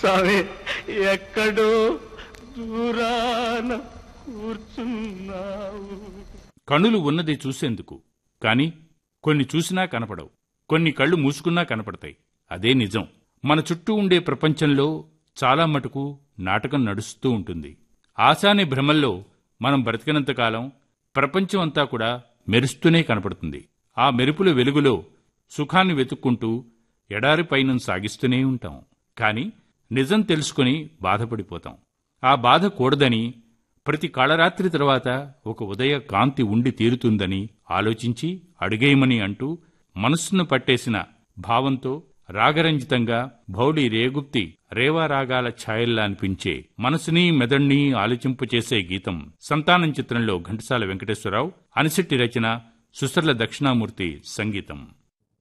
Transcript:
స్వామి ఎక్కడో దూరాన కూర్చున్నావు కణులు ఉన్నది చూసేందుకు కాని కొన్ని చూసినా కనపడవు కొన్ని కళ్ళు మూసుకున్నా కనపడతాయి అదే నిజం మన చుట్టూ ఉండే ప్రపంచంలో చాలా మటుకు నాటకం నడుస్తూ ఉంటుంది ఆశాని భ్రమల్లో మనం బ్రతికినంతకాలం ప్రపంచం అంతా కూడా మెరుస్తూనే కనపడుతుంది ఆ మెరుపుల వెలుగులో సుఖాన్ని వెతుక్కుంటూ ఎడారి పయనం సాగిస్తూనే ఉంటాం కాని నిజం తెలుసుకుని బాధపడిపోతాం ఆ బాధ కూడదని ప్రతి కాళరాత్రి తర్వాత ఒక ఉదయ కాంతి ఉండి తీరుతుందని ఆలోచించి అడుగేయమని అంటూ మనస్సును పట్టేసిన భావంతో రాగరంజితంగా భౌడి రేగుప్తి రేవా రాగాల ఛాయల్లా అనిపించే మనసుని మెదణ్ణి ఆలోచింపచేసే గీతం సంతానం చిత్రంలో ఘంటసాల వెంకటేశ్వరరావు అనిశెట్టి రచన సుసర్ల దక్షిణామూర్తి సంగీతం